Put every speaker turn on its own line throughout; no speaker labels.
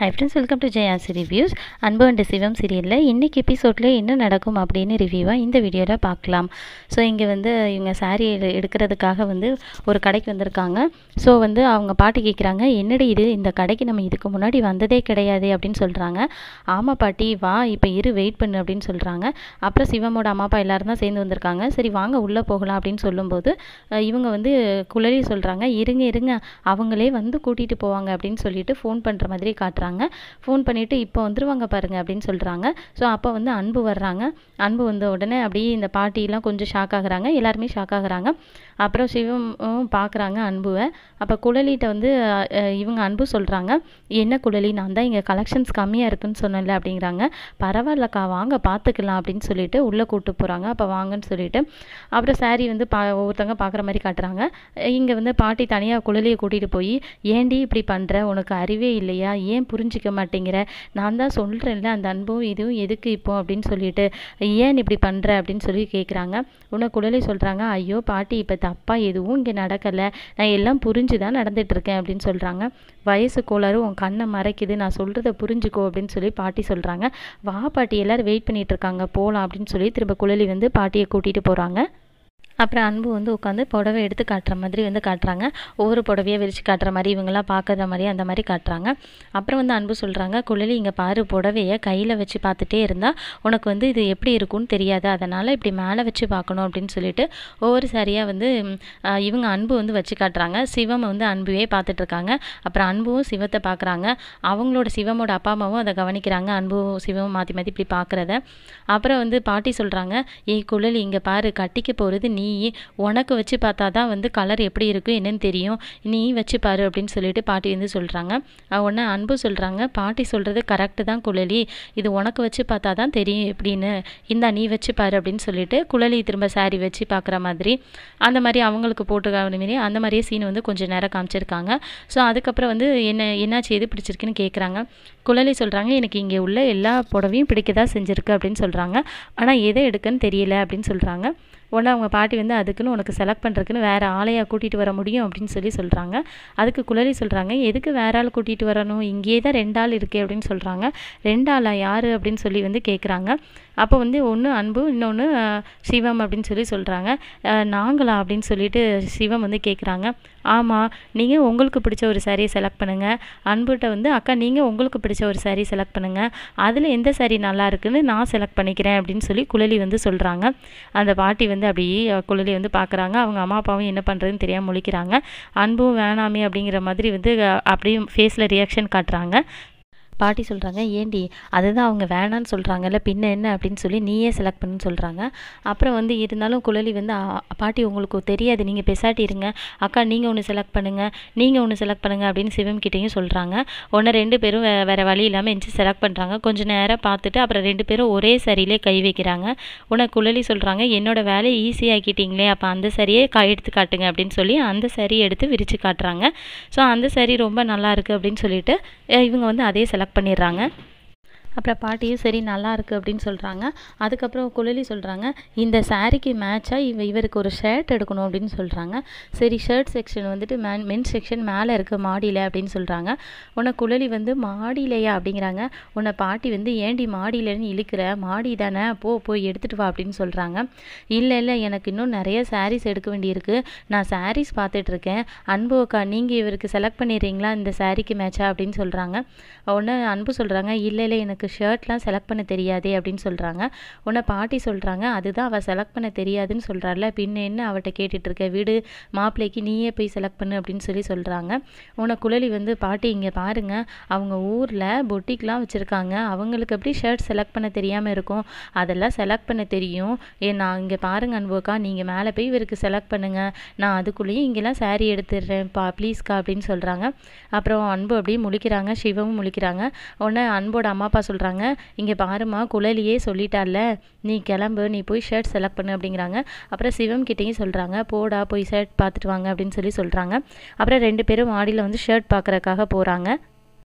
high friends welcome to Jayasi reviews Anbu and Sivam சீரியலில் இன்றைக்கி எபிசோடில் என்ன நடக்கும் அப்படின்னு ரிவ்யூவாக இந்த வீடியோவில் பார்க்கலாம் ஸோ இங்கே வந்து இவங்க சாரீ எடுக்கிறதுக்காக வந்து ஒரு கடைக்கு வந்திருக்காங்க ஸோ வந்து அவங்க பாட்டி கேட்குறாங்க என்னடி இது இந்த கடைக்கு நம்ம இதுக்கு முன்னாடி வந்ததே கிடையாது அப்படின்னு சொல்கிறாங்க ஆமாம் பாட்டி வா இப்போ இரு வெயிட் பண்ணு அப்படின்னு சொல்கிறாங்க அப்புறம் சிவமோட அம்மா அப்பா எல்லாரும் தான் சேர்ந்து வந்திருக்காங்க சரி வாங்க உள்ளே போகலாம் அப்படின்னு சொல்லும்போது அஹ் இவங்க வந்து குழலி சொல்கிறாங்க இருங்க இருங்க அவங்களே வந்து கூட்டிகிட்டு போவாங்க அப்படின்னு சொல்லிட்டு ஃபோன் பண்ணுற மாதிரி காட்டுறாங்க ஃபோன் பண்ணிவிட்டு இப்போ வந்துருவாங்க பாருங்க அப்படின்னு சொல்கிறாங்க ஸோ அப்போ வந்து அன்பு வர்றாங்க அன்பு வந்த உடனே அப்படியே இந்த பாட்டிலாம் கொஞ்சம் ஷாக் ஆகுறாங்க எல்லாருமே ஷாக் ஆகுறாங்க அப்புறம் சிவம் பார்க்குறாங்க அன்புவை அப்போ குழலிட்ட வந்து அஹ், இவங்க அன்பு சொல்கிறாங்க என்ன குழலி நான் தான் இங்கே கலெக்ஷன்ஸ் கம்மியாக இருக்குன்னு சொன்னேன்ல அப்படிங்கிறாங்க பரவாயில்லக்கா வாங்க பார்த்துக்கலாம் அப்படின்னு சொல்லிட்டு உள்ளே கூப்பிட்டு போகிறாங்க அப்போ வாங்கன்னு சொல்லிட்டு அப்புறம் saree வந்து பா ஒவ்வொருத்தவங்க பார்க்குற மாதிரி காட்டுறாங்க இங்கே வந்து பாட்டி தனியாக குழலியை கூட்டிகிட்டு போய் ஏண்டி இப்படி பண்ணுற உனக்கு அறிவே இல்லையா ஏன் புரிஞ்சிக்க மாட்டேங்கிற நான் தான் சொல்கிறேன்ல அந்த அன்பும் இதுவும் எதுக்கு இப்போ அப்படின்னு சொல்லிட்டு ஏன் இப்படி பண்ணுற அப்படின்னு சொல்லி கேட்குறாங்க உன்னை குழலி சொல்கிறாங்க ஐயோ பாட்டி இப்போ தப்பாக எதுவும் இங்கே நடக்கலை நான் எல்லாம் புரிஞ்சு தான் நடந்துட்டு இருக்கேன் அப்படின்னு சொல்கிறாங்க வயசு கோளாறு உன் கண்ணை மறைக்குது நான் சொல்கிறத புரிஞ்சுக்கோ அப்படின்னு சொல்லி பாட்டி சொல்கிறாங்க வா பாட்டி எல்லாரும் வெயிட் பண்ணிட்டு இருக்காங்க போகலாம் அப்படின்னு சொல்லி திரும்ப குழலி வந்து பாட்டியை கூட்டிகிட்டு போகிறாங்க அப்புறம் அன்பு வந்து உட்காந்து புடவை எடுத்து காட்டுற மாதிரி வந்து காட்டுறாங்க ஒவ்வொரு புடவையை விரித்து காட்டுற மாதிரி இவங்கெல்லாம் பார்க்குற மாதிரி அந்த மாதிரி காட்டுறாங்க அப்புறம் வந்து அன்பு சொல்கிறாங்க குழலி இங்கே பாரு புடவையை கையில் வச்சு பார்த்துட்டே இருந்தால் உனக்கு வந்து இது எப்படி இருக்கும்னு தெரியாது அதனால் இப்படி மேலே வச்சு பார்க்கணும் அப்படின்னு சொல்லிட்டு ஒவ்வொரு சாரியாக வந்து ம், ஆஹ், இவங்க அன்பு வந்து வச்சு காட்டுறாங்க சிவம் வந்து அன்புவே பார்த்துட்டு இருக்காங்க அப்புறம் அன்பும் சிவத்தை பார்க்குறாங்க அவங்களோட சிவமோட அப்பா அம்மாவும் அதை கவனிக்கிறாங்க அன்பும் சிவமும் மாற்றி மாற்றி இப்படி பார்க்குறத அப்புறம் வந்து பாட்டி சொல்கிறாங்க ஏய் குழலி இங்கே பாரு கட்டிக்க போகிறது நீ உனக்கு வச்சு பார்த்தா தான் வந்து கலர் எப்படி இருக்கும் என்னன்னு தெரியும் நீ வச்சு பாரு அப்படின்னு சொல்லிட்டு பாட்டி வந்து சொல்கிறாங்க உடனே அன்பு சொல்கிறாங்க பாட்டி சொல்கிறது கரெக்டு தான் குழலி இது உனக்கு வச்சு பார்த்தா தான் தெரியும் எப்படின்னு இந்தா நீ வச்சு பாரு அப்படின்னு சொல்லிட்டு குழலி திரும்ப saree வச்சு பார்க்குற மாதிரி அந்த மாதிரி அவங்களுக்கு போட்டு மாரி அந்த மாதிரியே சீன் வந்து கொஞ்சம் நேரம் காமிச்சிருக்காங்க ஸோ அதுக்கப்புறம் வந்து என்ன என்னாச்சு எது பிடிச்சிருக்குன்னு கேட்குறாங்க குழலி சொல்கிறாங்க எனக்கு இங்கே உள்ள எல்லா புடவையும் பிடிக்க செஞ்சுருக்கு அப்படின்னு சொல்கிறாங்க ஆனால் எதை எடுக்குன்னு தெரியல அப்படின்னு சொல்கிறாங்க உடனே அவங்க பாட்டி வந்து அதுக்குன்னு உனக்கு செலக்ட் பண்ணுறதுக்குன்னு வேறு ஆளையா கூட்டிகிட்டு வர முடியும் அப்படின்னு சொல்லி சொல்கிறாங்க அதுக்கு குழலி சொல்கிறாங்க எதுக்கு வேற ஆள் கூட்டிகிட்டு வரணும் இங்கேயே தான் ரெண்டு ஆள் இருக்கே அப்படின்னு சொல்கிறாங்க ரெண்டு ஆளா யார் அப்படின்னு சொல்லி வந்து கேட்குறாங்க அப்போ வந்து ஒன்று அன்பு இன்னொன்று சிவம் அப்படின்னு சொல்லி சொல்கிறாங்க நாங்களா அப்படின்னு சொல்லிட்டு சிவம் வந்து கேட்குறாங்க ஆமாம் நீங்கள் உங்களுக்கு பிடிச்ச ஒரு சாரியை செலக்ட் பண்ணுங்கள் அன்புகிட்ட வந்து அக்கா நீங்கள் உங்களுக்கு பிடிச்ச ஒரு saree செலக்ட் பண்ணுங்கள் அதில் எந்த saree நல்லா இருக்குன்னு நான் செலக்ட் பண்ணிக்கிறேன் அப்படின்னு சொல்லி குழலி வந்து சொல்கிறாங்க அந்த பாட்டி வந்து அப்படியே அஹ், குழலி வந்து பார்க்குறாங்க அவங்க அம்மா அப்பாவும் என்ன பண்ணுறதுன்னு தெரியாமல் முழிக்கிறாங்க அன்பும் வேணாமே அப்படிங்கிற மாதிரி வந்து அஹ், அப்படியே ஃபேஸில் ரியாக்ஷன் காட்டுறாங்க பாட்டி சொல்கிறாங்க ஏண்டி அதுதான் அவங்க வேணான்னு சொல்கிறாங்கல்ல பின்ன என்ன அப்படின்னு சொல்லி நீயே செலக்ட் பண்ணுன்னு சொல்கிறாங்க அப்புறம் வந்து இருந்தாலும் குழலி வந்து "ஆ, பாட்டி உங்களுக்கு தெரியாது நீங்கள் பெசாட்டி இருங்க அக்கா நீங்கள் ஒன்று செலக்ட் பண்ணுங்கள் நீங்கள் ஒன்று செலக்ட் பண்ணுங்கள் அப்படின்னு சிவம் கிட்டேயும் சொல்கிறாங்க ஒன்று ரெண்டு பேரும் வே வேறு வழி இல்லாமல் எஞ்சி செலக்ட் பண்ணுறாங்க கொஞ்ச நேரம் பார்த்துட்டு அப்புறம் ரெண்டு பேரும் ஒரே சரியிலே கை வைக்கிறாங்க உன குழலி சொல்கிறாங்க என்னோட வேலையை ஈஸியாக்கிட்டீங்களே அப்போ அந்த சரியை கா எடுத்து காட்டுங்க அப்படின்னு சொல்லி அந்த சரி எடுத்து விரித்து காட்டுறாங்க ஸோ அந்த சரி ரொம்ப நல்லா இருக்கு அப்படின்னு சொல்லிட்டு அஹ் இவங்க வந்து அதே செலக்ட் பண்ணிடுறாங்க அப்புறம் பாட்டியும் சரி நல்லா இருக்கு அப்படின்னு சொல்கிறாங்க அதுக்கப்புறம் குழலி சொல்கிறாங்க இந்த சாரீக்கு மேட்சாக இவ இவருக்கு ஒரு ஷர்ட் எடுக்கணும் அப்படின்னு சொல்கிறாங்க சரி ஷர்ட் செக்ஷன் வந்துட்டு மேன் மென் செக்ஷன் மேலே இருக்கு மாடியில் அப்படின்னு சொல்கிறாங்க உன்னை குழலி வந்து மாடியிலையா அப்படிங்கிறாங்க உன்னை பாட்டி வந்து ஏண்டி மாடியிலன்னு இழுக்கிற மாடி தானே போ போய் எடுத்துகிட்டு வா அப்படின்னு சொல்கிறாங்க இல்லை இல்லை எனக்கு இன்னும் நிறைய சாரீஸ் எடுக்க வேண்டியிருக்கு நான் சாரீஸ் பார்த்துட்டு இருக்கேன் அன்பு அக்கா நீங்கள் இவருக்கு செலக்ட் பண்ணிடுறீங்களா இந்த சாரீக்கு மேட்சா அப்படின்னு சொல்கிறாங்க உடனே அன்பு சொல்கிறாங்க இல்லை இல்லை எனக்கு ஷர்ட்லாம் செலக்ட் பண்ண தெரியாதே அப்படின்னு சொல்கிறாங்க உடனே பாட்டி சொல்கிறாங்க அதுதான் அவள் செலக்ட் பண்ண தெரியாதுன்னு சொல்கிறாள்ல பின்ன என்ன அவட்ட கேட்டுட்டு இருக்க வீடு மாப்பிள்ளைக்கு நீயே போய் செலக்ட் பண்ணு அப்படின்னு சொல்லி சொல்கிறாங்க உன்னை குழலி வந்து பாட்டி இங்கே பாருங்க அவங்க ஊரில் பொட்டிக்லாம் வச்சுருக்காங்க அவங்களுக்கு எப்படி ஷர்ட் செலக்ட் பண்ண தெரியாமல் இருக்கும் அதெல்லாம் செலக்ட் பண்ண தெரியும் ஏ நான் இங்கே பாருங்க அன்புக்கா நீங்கள் மேலே போய் இவருக்கு செலக்ட் பண்ணுங்கள் நான் அதுக்குள்ளேயும் இங்கெல்லாம் saree எடுத்துடுறேன் பா ப்ளீஸ்க்கா அப்படின்னு சொல்கிறாங்க அப்புறம் அன்பு அப்படியே முழிக்கிறாங்க சிவமும் முழிக்கிறாங்க உடனே அன்போட அம்மா அப்பா சொல்கிறாங்க இங்கே பாருமா குழலியே சொல்லிட்டால நீ கிளம்பு நீ போய் ஷர்ட் செலக்ட் பண்ணு அப்படிங்கிறாங்க அப்புறம் சிவம் கிட்டேயும் சொல்கிறாங்க போடா போய் ஷர்ட் பார்த்துட்டு வாங்க அப்படின்னு சொல்லி சொல்கிறாங்க அப்புறம் ரெண்டு பேரும் மாடியில் வந்து ஷர்ட் பார்க்குறக்காக போகிறாங்க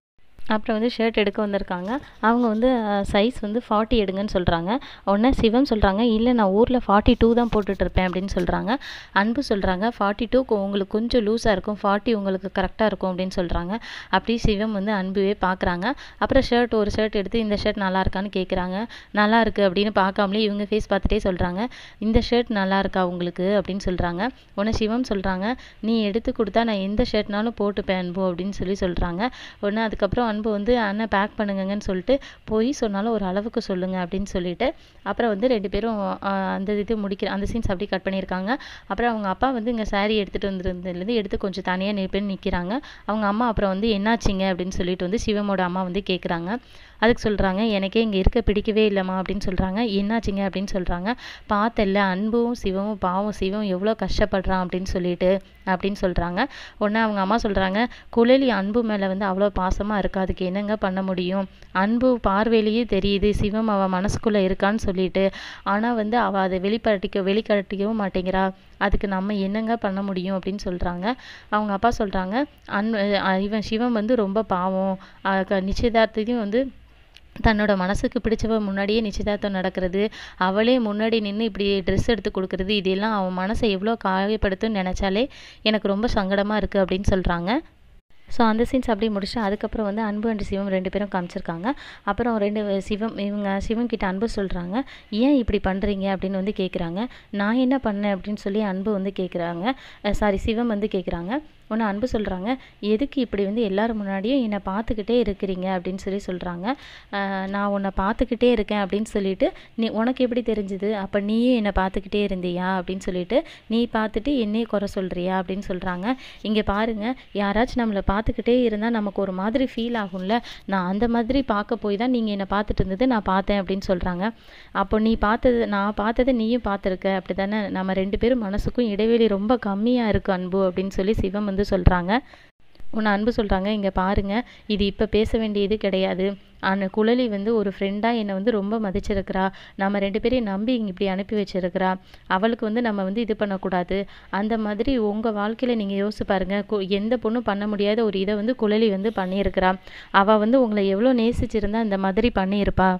அப்புறம் வந்து ஷர்ட் எடுக்க வந்திருக்காங்க அவங்க வந்து சைஸ் வந்து ஃபார்ட்டி எடுங்கன்னு சொல்கிறாங்க உடனே சிவம் சொல்கிறாங்க இல்லை நான் ஊரில் ஃபார்ட்டி டூ தான் போட்டுட்டு இருப்பேன் அப்படின்னு சொல்கிறாங்க அன்பு சொல்கிறாங்க ஃபார்ட்டி டூ உங்களுக்கு கொஞ்சம் லூஸாக இருக்கும் ஃபார்ட்டி உங்களுக்கு கரெக்டாக இருக்கும் அப்படின்னு சொல்கிறாங்க அப்படி சிவம் வந்து அன்புவே பார்க்குறாங்க அப்புறம் ஷர்ட் ஒரு ஷர்ட் எடுத்து இந்த ஷர்ட் நல்லா இருக்கான்னு கேட்குறாங்க நல்லா இருக்கு அப்படின்னு பார்க்காமலே இவங்க ஃபேஸ் பார்த்துட்டே சொல்கிறாங்க இந்த ஷர்ட் நல்லா இருக்கா உங்களுக்கு அப்படின்னு சொல்கிறாங்க உடனே சிவம் சொல்கிறாங்க நீ எடுத்து கொடுத்தா நான் எந்த ஷர்ட்னாலும் போட்டுப்பேன் அன்பு அப்படின்னு சொல்லி சொல்கிறாங்க உடனே அதுக்கப்புறம் அன்பு வந்து அண்ணன் பேக் பண்ணுங்கன்னு சொல்லிட்டு போய் சொன்னாலும் ஒரு அளவுக்கு சொல்லுங்க அப்படின்னு சொல்லிட்டு அப்புறம் வந்து ரெண்டு பேரும் ஆஹ், அந்த இது முடிக்கிற அந்த சீன்ஸ் அப்படியே கட் பண்ணியிருக்காங்க அப்புறம் அவங்க அப்பா வந்து இங்கே saree எடுத்துகிட்டு வந்திருந்ததுலேருந்து எடுத்து கொஞ்சம் தனியாக நிற்பேன்னு நிற்கிறாங்க அவங்க அம்மா அப்புறம் வந்து என்னாச்சுங்க அப்படின்னு சொல்லிட்டு வந்து சிவமோட அம்மா வந்து கேட்குறாங்க அதுக்கு சொல்கிறாங்க எனக்கே இங்கே இருக்க பிடிக்கவே இல்லைம்மா அப்படின்னு சொல்கிறாங்க என்னாச்சுங்க அப்படின்னு சொல்கிறாங்க பார்த்தல்ல அன்பும் சிவமும் பாவம் சிவம் எவ்வளோ கஷ்டப்படுறான் அப்படின்னு சொல்லிட்டு அப்படின்னு சொல்கிறாங்க உடனே அவங்க அம்மா சொல்கிறாங்க குழலி அன்பு மேலே வந்து அவ்வளோ பாசமாக இருக்கு அதுக்கு என்னங்க பண்ண முடியும் அன்பு பார்வையிலேயே தெரியுது சிவம் அவள் மனசுக்குள்ளே இருக்கான்னு சொல்லிட்டு ஆனால் வந்து அவள் அதை வெளிப்படுத்திக்க வெளிக்காட்டிக்கவும் மாட்டேங்கிறா அதுக்கு நம்ம என்னங்க பண்ண முடியும் அப்படின்னு சொல்கிறாங்க அவங்க அப்பா சொல்கிறாங்க அன் அஹ் இவன் சிவம் வந்து ரொம்ப பாவம் அஹ் க- நிச்சயதார்த்தத்தையும் வந்து தன்னோட மனசுக்கு பிடிச்சவ முன்னாடியே நிச்சயதார்த்தம் நடக்கிறது அவளே முன்னாடி நின்று இப்படி ட்ரெஸ் எடுத்து கொடுக்கறது இதெல்லாம் அவன் மனசை எவ்வளோ காயப்படுத்தும்னு நினச்சாலே எனக்கு ரொம்ப சங்கடமாக இருக்குது அப்படின்னு சொல்கிறாங்க ஸோ அந்த சீன்ஸ் அப்படியே முடிச்சுட்டு அதுக்கப்புறம் வந்து அன்பு அண்ட் சிவம் ரெண்டு பேரும் காமிச்சிருக்காங்க அப்புறம் ரெண்டு சிவம் இவங்க சிவம் கிட்ட அன்பு சொல்கிறாங்க ஏன் இப்படி பண்ணுறீங்க அப்படின்னு வந்து கேட்குறாங்க நான் என்ன பண்ணேன் அப்படின்னு சொல்லி அன்பு வந்து கேட்குறாங்க சாரி சிவம் வந்து கேட்குறாங்க உடனே அன்பு சொல்கிறாங்க எதுக்கு இப்படி வந்து எல்லாரும் முன்னாடியும் என்னை பார்த்துக்கிட்டே இருக்கிறீங்க அப்படின்னு சொல்லி சொல்கிறாங்க நான் உன்னை பார்த்துக்கிட்டே இருக்கேன் அப்படின்னு சொல்லிட்டு நீ உனக்கு எப்படி தெரிஞ்சுது அப்போ நீயும் என்னை பார்த்துக்கிட்டே இருந்தியா அப்படின்னு சொல்லிட்டு நீ பார்த்துட்டு என்னையே குறை சொல்கிறியா அப்படின்னு சொல்கிறாங்க இங்கே பாருங்க யாராச்சும் நம்மளை பார்த்துக்கிட்டே இருந்தால் நமக்கு ஒரு மாதிரி ஃபீல் ஆகும்ல நான் அந்த மாதிரி பார்க்க போய் தான் நீங்கள் என்னை பார்த்துட்டு இருந்தது நான் பார்த்தேன் அப்படின்னு சொல்கிறாங்க அப்போ நீ பார்த்தது நான் பார்த்ததை நீயும் பார்த்துருக்க அப்படி தானே நம்ம ரெண்டு பேரும் மனசுக்கும் இடைவெளி ரொம்ப கம்மியாக இருக்கு அன்பு அப்படின்னு சொல்லி சிவம் வந்து சொல்கிறாங்க உன்னை அன்பு சொல்கிறாங்க இங்கே பாருங்க இது இப்போ பேச வேண்டியது கிடையாது ஆனால் குழலி வந்து ஒரு ஃப்ரெண்டாக என்னை வந்து ரொம்ப மதிச்சிருக்கிறா நம்ம ரெண்டு பேரையும் நம்பி இங்கே இப்படி அனுப்பி வச்சிருக்கிறா அவளுக்கு வந்து நம்ம வந்து இது பண்ணக்கூடாது அந்த மாதிரி உங்கள் வாழ்க்கையில் நீங்கள் யோசிச்சு பாருங்க கு- எந்த பொண்ணும் பண்ண முடியாத ஒரு இதை வந்து குழலி வந்து பண்ணியிருக்கிறா அவள் வந்து உங்களை எவ்வளோ நேசிச்சிருந்தா இந்த மாதிரி பண்ணியிருப்பா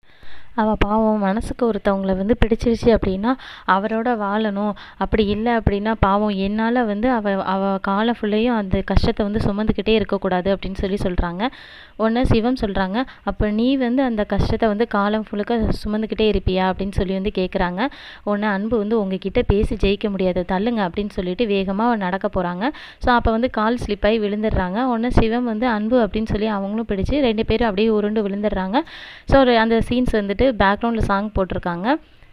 அவள் பாவம் மனசுக்கு ஒருத்தவங்கள வந்து பிடிச்சிருச்சு அப்படின்னா அவரோட வாழணும் அப்படி இல்லை அப்படின்னா பாவம் என்னால் வந்து அவ அவ காலம் ஃபுல்லையும் அந்த கஷ்டத்தை வந்து சுமந்துக்கிட்டே இருக்கக்கூடாது அப்படின்னு சொல்லி சொல்கிறாங்க உடனே சிவம் சொல்கிறாங்க அப்போ நீ வந்து அந்த கஷ்டத்தை வந்து காலம் ஃபுல்லுக்க சுமந்துக்கிட்டே இருப்பியா அப்படின்னு சொல்லி வந்து கேட்குறாங்க உடனே அன்பு வந்து உங்ககிட்ட பேசி ஜெயிக்க முடியாது தள்ளுங்க அப்படின்னு சொல்லிட்டு வேகமாக நடக்க போகிறாங்க ஸோ அப்போ வந்து கால் ஸ்லிப் ஆகி விழுந்துடுறாங்க உடனே சிவம் வந்து அன்பு அப்படின்னு சொல்லி அவங்களும் பிடிச்சு ரெண்டு பேரும் அப்படியே உருண்டு விழுந்துடுறாங்க ஸோ ஒரு அந்த சீன்ஸ் வந்துட்டு பேக்ரவுண்டில் சாங் போட்டிருக்காங்க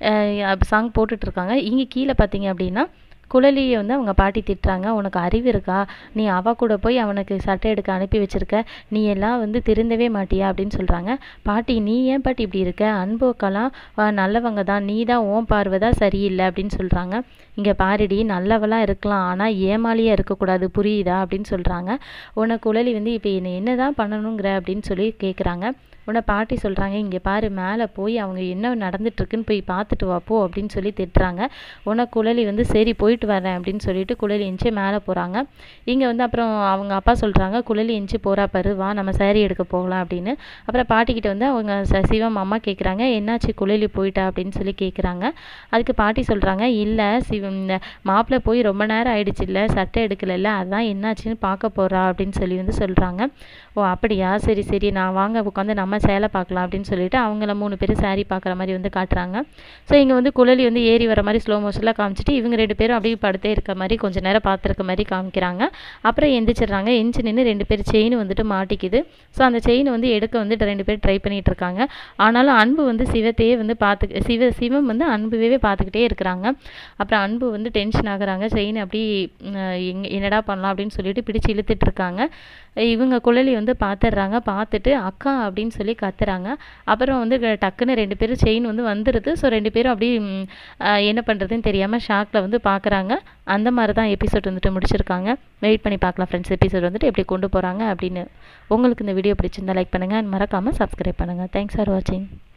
சாங் போட்டுட்ருக்காங்க இங்கே கீழே பார்த்தீங்க அப்படின்னா குழலியை வந்து அவங்க பாட்டி திட்டுறாங்க உனக்கு அறிவு இருக்கா நீ அவ கூட போய் அவனுக்கு சட்டை எடுக்க அனுப்பி வச்சிருக்க நீ எல்லாம் வந்து திருந்தவே மாட்டியா அப்படின்னு சொல்கிறாங்க பாட்டி நீ ஏன் பாட்டி இப்படி இருக்க அன்புக்கெல்லாம் அஹ், நல்லவங்க தான் நீ தான் ஓன் பார்வை தான் சரியில்லை அப்படின்னு சொல்கிறாங்க இங்கே பாருடி நல்லவளாக இருக்கலாம் ஆனால் ஏமாளியாக இருக்கக்கூடாது புரியுதா அப்படின்னு சொல்கிறாங்க உனக்கு குழலி வந்து இப்போ என்னை என்ன தான் பண்ணணுங்கிற அப்படின்னு சொல்லி கேட்குறாங்க உடனே பாட்டி சொல்கிறாங்க இங்கே பாரு மேலே போய் அவங்க என்ன நடந்துட்டுருக்குன்னு போய் பார்த்துட்டு வா போ அப்படின்னு சொல்லி திட்டுறாங்க உடனே குழலி வந்து சரி போயிட்டு வரேன் அப்படின்னு சொல்லிட்டு குழலி எஞ்சி மேலே போகிறாங்க இங்கே வந்து அப்புறம் அவங்க அப்பா சொல்கிறாங்க குழலி எஞ்சி போகிறா பாரு வா நம்ம saree எடுக்க போகலாம் அப்படின்னு அப்புறம் பாட்டிக்கிட்ட வந்து அவங்க ச- சிவம் அம்மா கேட்குறாங்க என்னாச்சு குழலி போயிட்டா அப்படின்னு சொல்லி கேட்குறாங்க அதுக்கு பாட்டி சொல்கிறாங்க இல்லை சிவம் இந்த மாப்பிள்ளை போய் ரொம்ப நேரம் ஆயிடுச்சு இல்லை சட்டை எடுக்கலைல்ல அதான் என்னாச்சுன்னு பார்க்க போகிறா அப்படின்னு சொல்லி வந்து சொல்கிறாங்க ஓ அப்படியா சரி சரி நான் வாங்க உட்காந்து நம்ம சேலை பார்க்கலாம் அப்படின்னு சொல்லிட்டு அவங்கள மூணு பேர் saree பார்க்குற மாதிரி வந்து காட்டுறாங்க ஸோ இங்கே வந்து குழலி வந்து ஏறி வர மாதிரி ஸ்லோ மோஷனில் காமிச்சிட்டு இவங்க ரெண்டு பேரும் அப்படியே படுத்தே இருக்க மாதிரி கொஞ்ச நேரம் பார்த்துருக்க மாதிரி காமிக்கிறாங்க அப்புறம் எந்திரிச்சிடுறாங்க எந்திரிச்சு நின்று ரெண்டு பேர் செயின் வந்துட்டு மாட்டிக்குது ஸோ அந்த செயின் வந்து எடுக்க வந்து ரெண்டு பேர் ட்ரை பண்ணிட்டு இருக்காங்க ஆனாலும் அன்பு வந்து சிவத்தையே வந்து பார்த்து சிவ சிவம் வந்து அன்புவே பார்த்துக்கிட்டே இருக்கிறாங்க அப்புறம் அன்பு வந்து டென்ஷன் ஆகுறாங்க செயின் அப்படி ம், எங்க என்னடா பண்ணலாம் அப்படின்னு சொல்லிட்டு பிடிச்சு இழுத்துட்டு இருக்காங்க இவங்க குழலி வந்து பார்த்துடுறாங்க பார்த்துட்டு அக்கா அப்படின்னு சொல்லி கத்துறாங்க அப்புறம் வந்து க- டக்குன்னு ரெண்டு பேரும் செயின் வந்து வந்துடுது ஸோ ரெண்டு பேரும் அப்படியே ம், ஆஹ், என்ன பண்ணுறதுன்னு தெரியாமல் ஷாக்கில் வந்து பார்க்குறாங்க அந்த மாதிரி தான் எபிசோட் வந்துட்டு முடிச்சிருக்காங்க வெயிட் பண்ணி பார்க்கலாம் ஃப்ரெண்ட்ஸ் எபிசோட் வந்துட்டு எப்படி கொண்டு போகிறாங்க அப்படின்னு உங்களுக்கு இந்த வீடியோ பிடிச்சிருந்தா லைக் பண்ணுங்கள் மறக்காமல் சப்ஸ்கிரைப் பண்ணுங்கள் தேங்க்ஸ் ஃபார் வாட்சிங்